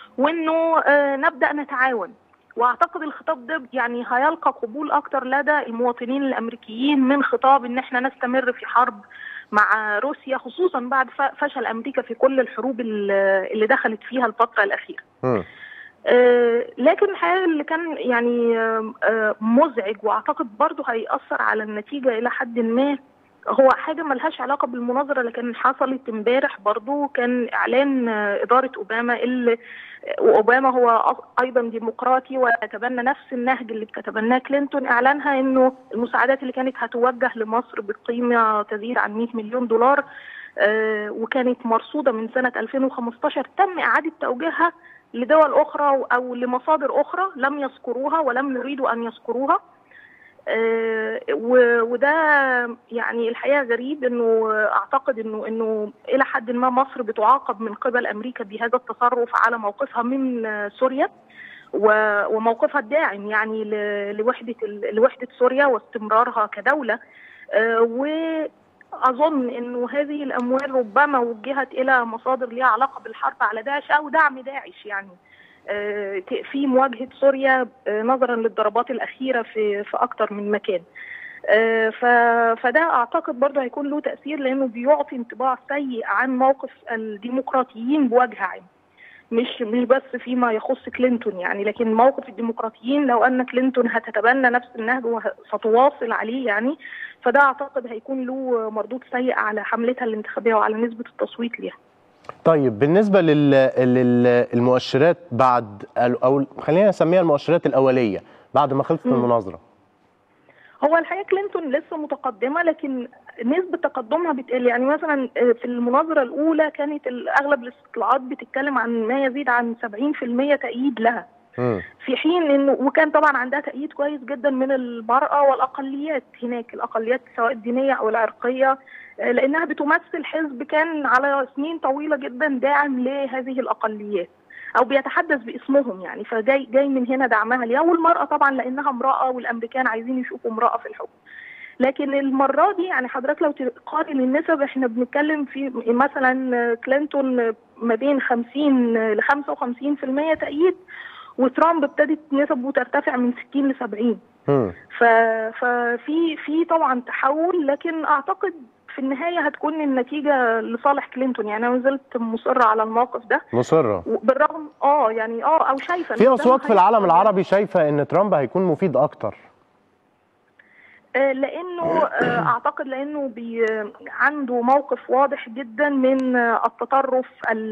وانه آه، نبدا نتعاون واعتقد الخطاب ده يعني هيلقى قبول اكتر لدى المواطنين الامريكيين من خطاب ان احنا نستمر في حرب مع روسيا خصوصا بعد ف- فشل امريكا في كل الحروب اللي اللي دخلت فيها الفتره الاخيره مم. آه، لكن الحقيقه اللي كان يعني آه، آه، مزعج واعتقد برضه هيأثر على النتيجه الى حد ما هو حاجه ملهاش علاقه بالمناظره لكن حصلت امبارح برضه كان اعلان آه، اداره اوباما اللي واوباما هو أص- ايضا ديمقراطي ويتبنى نفس النهج اللي بتتبناه كلينتون اعلانها انه المساعدات اللي كانت هتوجه لمصر بقيمه تزيد عن 100 مليون دولار آه، وكانت مرصوده من سنه 2015 تم اعاده توجيهها لدول اخرى او لمصادر اخرى لم يذكروها ولم يريدوا ان يذكروها آه، و- وده يعني الحقيقه غريب انه اعتقد انه انه الى حد ما مصر بتعاقب من قبل امريكا بهذا التصرف على موقفها من آه، سوريا و- وموقفها الداعم يعني ل- لوحده ال- لوحده سوريا واستمرارها كدوله آه، واظن انه هذه الاموال ربما وجهت الى مصادر ليها علاقه بالحرب على داعش او دعم داعش يعني آه، ت- في مواجهه سوريا آه، نظرا للضربات الاخيره في في اكتر من مكان آه، ف- فده اعتقد برضه هيكون له تاثير لانه بيعطي انطباع سيء عن موقف الديمقراطيين بوجه عام مش مش بس فيما يخص كلينتون يعني لكن موقف الديمقراطيين لو ان كلينتون هتتبنى نفس النهج وستواصل عليه يعني فده اعتقد هيكون له مردود سيء على حملتها الانتخابيه وعلى نسبه التصويت ليها. طيب بالنسبه للمؤشرات بعد او خلينا نسميها المؤشرات الاوليه بعد ما خلصت المناظره هو الحقيقه كلينتون لسه متقدمه لكن نسبه تقدمها بتقل يعني مثلا في المناظره الاولى كانت اغلب الاستطلاعات بتتكلم عن ما يزيد عن 70% تأييد لها في حين انه وكان طبعا عندها تأييد كويس جدا من المرأة والاقليات هناك الاقليات سواء الدينية او العرقية لانها بتمثل حزب كان على سنين طويلة جدا داعم لهذه الاقليات او بيتحدث باسمهم يعني فجاي جاي من هنا دعمها ليها والمراه طبعا لانها امراه والامريكان عايزين يشوفوا امراه في الحكم لكن المره دي يعني حضرتك لو تقارن النسب احنا بنتكلم في مثلا كلينتون ما بين 50 ل 55% تأييد وترامب ابتدت نسبه ترتفع من 60 ل 70 ف ففي في طبعا تحول لكن اعتقد في النهايه هتكون النتيجه لصالح كلينتون يعني انا زلت مصره على الموقف ده مصره بالرغم اه يعني اه او شايفه في اصوات في العالم العربي شايفه ان ترامب هيكون مفيد اكتر آه لانه آه اعتقد لانه بي عنده موقف واضح جدا من التطرف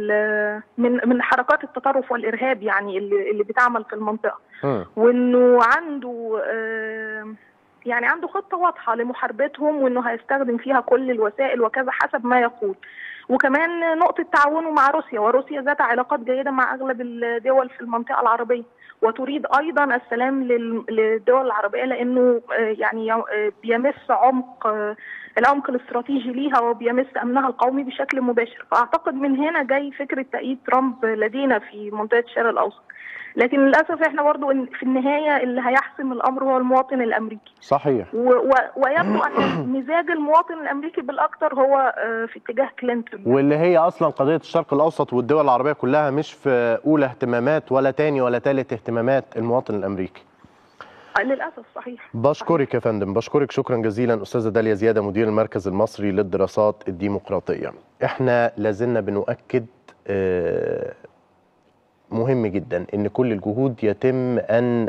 من من حركات التطرف والارهاب يعني اللي اللي بتعمل في المنطقه وانه عنده آه يعني عنده خطه واضحه لمحاربتهم وانه هيستخدم فيها كل الوسائل وكذا حسب ما يقول وكمان نقطه تعاونه مع روسيا وروسيا ذات علاقات جيده مع اغلب الدول في المنطقه العربيه وتريد ايضا السلام للدول العربيه لانه يعني بيمس عمق العمق الاستراتيجي ليها وبيمس امنها القومي بشكل مباشر فاعتقد من هنا جاي فكره تأييد ترامب لدينا في منطقه الشرق الاوسط لكن للاسف احنا برضو في النهايه اللي هيحسم الامر هو المواطن الامريكي صحيح و و ويبدو ان مزاج المواطن الامريكي بالاكثر هو في اتجاه كلينتون واللي هي اصلا قضيه الشرق الاوسط والدول العربيه كلها مش في اولى اهتمامات ولا تاني ولا تالت اهتمامات المواطن الامريكي للاسف صحيح بشكرك يا فندم بشكرك شكرا جزيلا استاذه داليا زياده مدير المركز المصري للدراسات الديمقراطيه احنا لازلنا بنؤكد آه مهم جدا ان كل الجهود يتم ان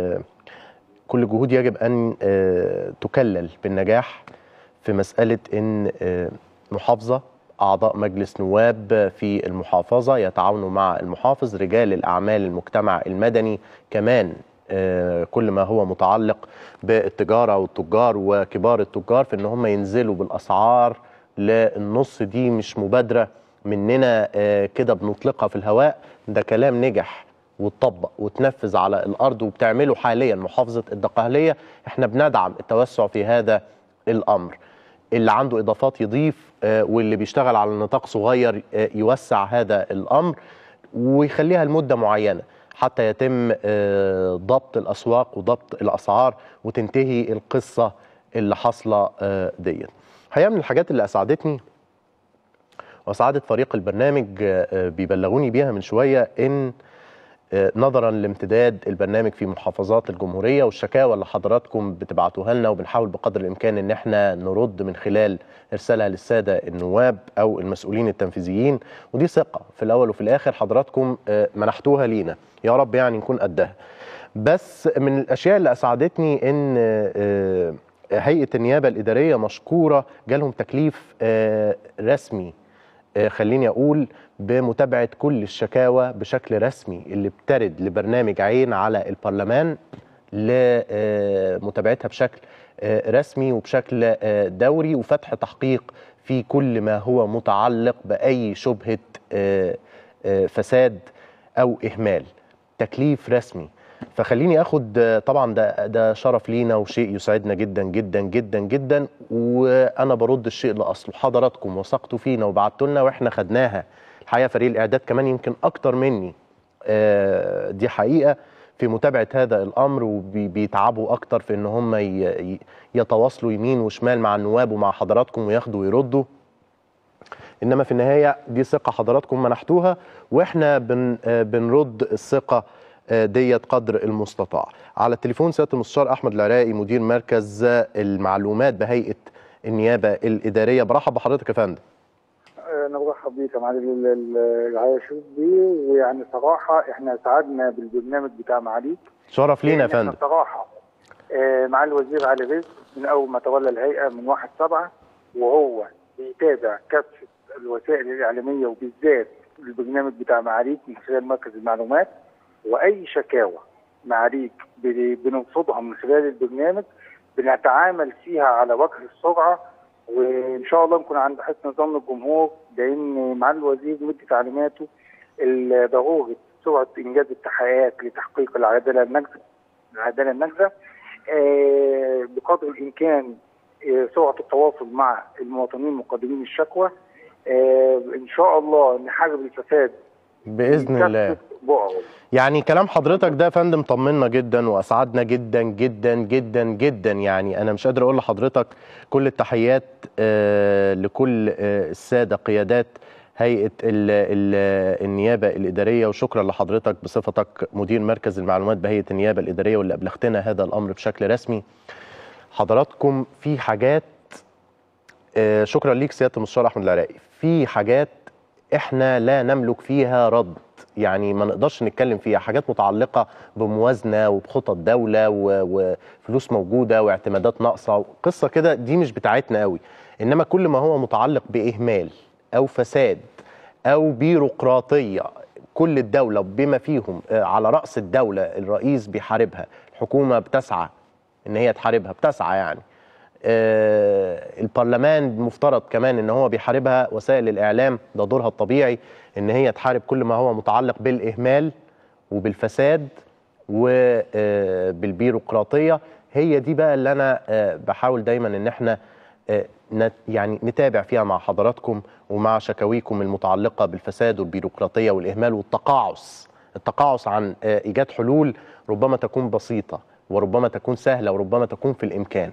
كل الجهود يجب ان تكلل بالنجاح في مساله ان محافظه اعضاء مجلس نواب في المحافظه يتعاونوا مع المحافظ رجال الاعمال المجتمع المدني كمان كل ما هو متعلق بالتجاره والتجار وكبار التجار في ان هم ينزلوا بالاسعار للنص دي مش مبادره مننا كده بنطلقها في الهواء ده كلام نجح واتطبق وتنفذ على الارض وبتعمله حاليا محافظه الدقهليه احنا بندعم التوسع في هذا الامر اللي عنده اضافات يضيف واللي بيشتغل على نطاق صغير يوسع هذا الامر ويخليها لمده معينه حتى يتم ضبط الاسواق وضبط الاسعار وتنتهي القصه اللي حاصله ديت. الحقيقه من الحاجات اللي اسعدتني وسعادة فريق البرنامج بيبلغوني بيها من شوية إن نظرا لامتداد البرنامج في محافظات الجمهورية والشكاوى اللي حضراتكم بتبعتوها لنا وبنحاول بقدر الإمكان إن احنا نرد من خلال إرسالها للسادة النواب أو المسؤولين التنفيذيين ودي ثقة في الأول وفي الآخر حضراتكم منحتوها لينا يا رب يعني نكون قدها بس من الأشياء اللي أسعدتني إن هيئة النيابة الإدارية مشكورة جالهم تكليف رسمي خليني اقول بمتابعه كل الشكاوى بشكل رسمي اللي بترد لبرنامج عين على البرلمان لمتابعتها بشكل رسمي وبشكل دوري وفتح تحقيق في كل ما هو متعلق باي شبهه فساد او اهمال تكليف رسمي فخليني اخد طبعا ده ده شرف لينا وشيء يسعدنا جدا جدا جدا جدا وانا برد الشيء لاصله حضراتكم وثقتوا فينا وبعتوا لنا واحنا خدناها الحقيقه فريق الاعداد كمان يمكن اكتر مني دي حقيقه في متابعه هذا الامر وبيتعبوا اكتر في ان هم يتواصلوا يمين وشمال مع النواب ومع حضراتكم وياخدوا ويردوا انما في النهايه دي ثقه حضراتكم منحتوها واحنا بن بنرد الثقه ديت قدر المستطاع على التليفون سياده المستشار احمد العراقي مدير مركز المعلومات بهيئه النيابه الاداريه برحب بحضرتك يا فندم انا برحب بيك يا معالي ال- ال- العياشوف بيه ويعني صراحه احنا سعدنا بالبرنامج بتاع معاليك شرف لينا يا لأن فندم احنا صراحه آه، مع الوزير علي رزق من اول ما تولى الهيئه من 1 7 وهو بيتابع كافه الوسائل الاعلاميه وبالذات البرنامج بتاع معاليك من خلال مركز المعلومات واي شكاوى معاليك ب- بنرصدها من خلال البرنامج بنتعامل فيها على وجه السرعه وان شاء الله نكون عند حسن ظن الجمهور لان معالي الوزير مدي تعليماته ال- ضروره سرعه انجاز التحقيقات لتحقيق العداله الناجزه العداله الناجزه آه، بقدر الامكان آه، سرعه التواصل مع المواطنين مقدمين الشكوى آه، ان شاء الله نحارب الفساد باذن الله بقعه يعني كلام حضرتك ده يا فندم طمنا جدا واسعدنا جدا جدا جدا جدا يعني انا مش قادر اقول لحضرتك كل التحيات آه، لكل آه، الساده قيادات هيئه ال ال النيابه الاداريه وشكرا لحضرتك بصفتك مدير مركز المعلومات بهيئه النيابه الاداريه واللي ابلغتنا هذا الامر بشكل رسمي حضراتكم في حاجات آه، شكرا ليك سياده المستشار احمد العراقي في حاجات احنا لا نملك فيها رد يعني ما نقدرش نتكلم فيها حاجات متعلقه بموازنه وبخطط دوله و- وفلوس موجوده واعتمادات ناقصه قصه كده دي مش بتاعتنا قوي انما كل ما هو متعلق باهمال او فساد او بيروقراطيه كل الدوله بما فيهم آه، على راس الدوله الرئيس بيحاربها الحكومه بتسعى ان هي تحاربها بتسعى يعني آه، البرلمان مفترض كمان ان هو بيحاربها وسائل الاعلام ده دورها الطبيعي ان هي تحارب كل ما هو متعلق بالاهمال وبالفساد وبالبيروقراطيه هي دي بقى اللي انا آه، بحاول دايما ان احنا آه، نت- يعني نتابع فيها مع حضراتكم ومع شكاويكم المتعلقه بالفساد والبيروقراطيه والاهمال والتقاعس التقاعس عن آه، ايجاد حلول ربما تكون بسيطه وربما تكون سهله وربما تكون في الامكان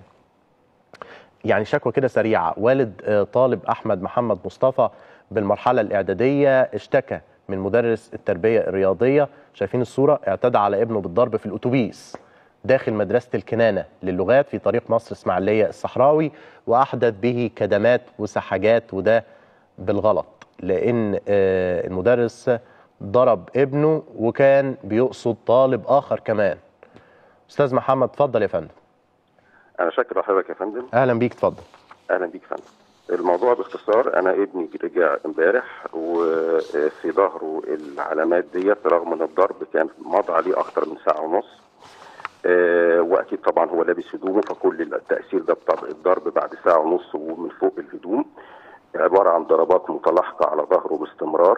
يعني شكوى كده سريعه والد آه، طالب احمد محمد مصطفى بالمرحله الاعداديه اشتكى من مدرس التربيه الرياضيه شايفين الصوره اعتدى على ابنه بالضرب في الاتوبيس داخل مدرسه الكنانه للغات في طريق مصر اسماعيليه الصحراوي واحدث به كدمات وسحاجات وده بالغلط لان آه، المدرس ضرب ابنه وكان بيقصد طالب اخر كمان استاذ محمد اتفضل يا فندم انا شاكر لحضرتك يا فندم اهلا بيك اتفضل اهلا بيك يا فندم الموضوع باختصار انا ابني رجع امبارح وفي ظهره العلامات ديت رغم ان الضرب كان مضى عليه اكتر من ساعه ونص آه، واكيد طبعا هو لابس هدومه فكل التاثير ده بتاع الضرب بعد ساعه ونص ومن فوق الهدوم عباره عن ضربات متلاحقه على ظهره باستمرار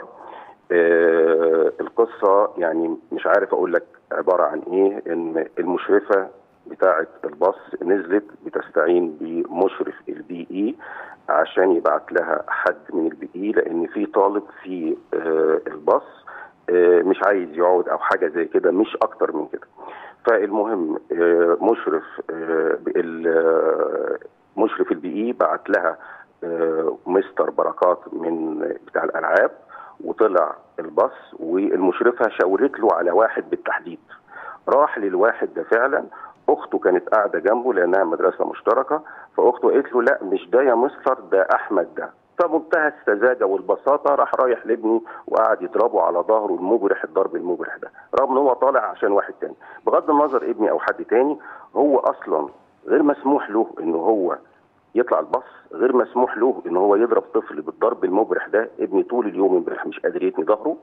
آه، القصه يعني مش عارف اقول لك عباره عن ايه ان المشرفه بتاعه الباص نزلت بتستعين بمشرف البي اي عشان يبعت لها حد من البي اي لان في طالب في آه، الباص آه، مش عايز يقعد او حاجه زي كده مش اكتر من كده فالمهم آه، مشرف آه، ال- آه، مشرف البي اي بعت لها آه، مستر بركات من بتاع الالعاب وطلع الباص والمشرفه شاورت له على واحد بالتحديد راح للواحد ده فعلا اخته كانت قاعده جنبه لانها مدرسه مشتركه فاخته قالت له لا مش ده يا مستر ده احمد ده فمنتهى السذاجه والبساطه راح رايح لابني وقعد يضربه على ظهره المبرح الضرب المبرح ده رغم ان هو طالع عشان واحد تاني بغض النظر ابني او حد تاني هو اصلا غير مسموح له ان هو يطلع الباص غير مسموح له ان هو يضرب طفل بالضرب المبرح ده ابني طول اليوم امبارح مش قادر يتني ظهره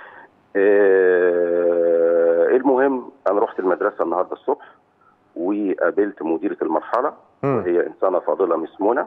آه المهم انا رحت المدرسه النهارده الصبح وقابلت مديره المرحله وهي انسانه فاضله مسمونه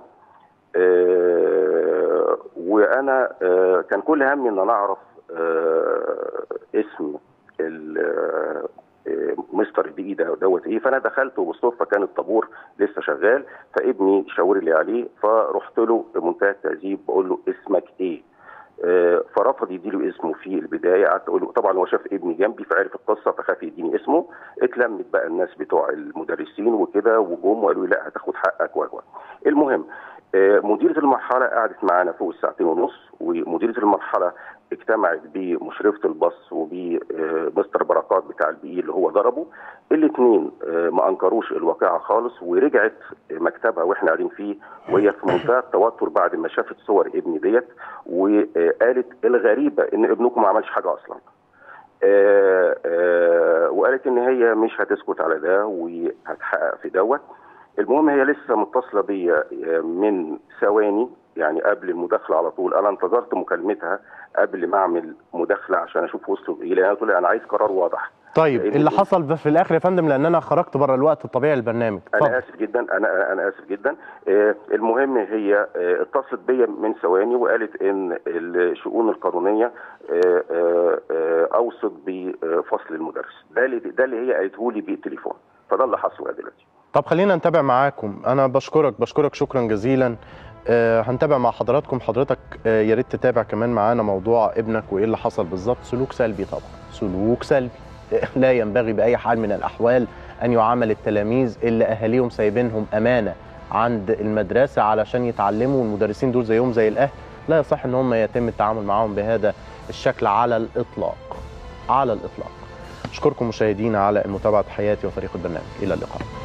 آه وانا آه كان كل همي ان انا اعرف آه اسم ال- آه، مستر البي ده دوت ايه فانا دخلت وبالصدفه كان الطابور لسه شغال فابني شاور لي عليه فرحت له بمنتهى التعذيب بقول له اسمك ايه؟ آه، فرفض يديله اسمه في البدايه قعدت اقول له طبعا هو شاف ابني جنبي فعرف القصه فخاف يديني اسمه اتلمت بقى الناس بتوع المدرسين وكده وجم وقالوا لي لا هتاخد حقك و و. المهم آه، مديره المرحله قعدت معانا فوق الساعتين ونص ومديره المرحله اجتمعت بمشرفه الباص وبمستر بركات بتاع البي اللي هو ضربه الاثنين ما انكروش الواقعه خالص ورجعت مكتبها واحنا قاعدين فيه وهي في منتهى التوتر بعد ما شافت صور ابني ديت وقالت الغريبه ان ابنكم ما عملش حاجه اصلا آه، آه، وقالت ان هي مش هتسكت على ده وهتحقق في دوت المهم هي لسه متصله بيا من ثواني يعني قبل المداخله على طول انا انتظرت مكالمتها قبل ما اعمل مداخله عشان اشوف وصلوا بايه لان انا قلت لها انا عايز قرار واضح طيب لأن- اللي حصل ده في الاخر يا فندم لان انا خرجت بره الوقت الطبيعي للبرنامج اتفضل انا اسف جدا انا انا اسف جدا آه، المهم هي آه، اتصلت بيا من ثواني وقالت ان الشؤون القانونيه آه، آه، آه، اوصت بفصل المدرس ده اللي ده اللي هي قالته لي بالتليفون فده اللي حصل بقى دلوقتي طب خلينا نتابع معاكم انا بشكرك بشكرك شكرا جزيلا آه هنتابع مع حضراتكم حضرتك آه يا ريت تتابع كمان معانا موضوع ابنك وايه اللي حصل بالظبط سلوك سلبي طبعا سلوك سلبي آه، لا ينبغي باي حال من الاحوال ان يعامل التلاميذ اللي اهاليهم سايبينهم امانه عند المدرسه علشان يتعلموا والمدرسين دول زيهم زي الاهل لا يصح ان هم يتم التعامل معاهم بهذا الشكل على الاطلاق على الاطلاق اشكركم مشاهدينا على متابعه حياتي وفريق البرنامج الى اللقاء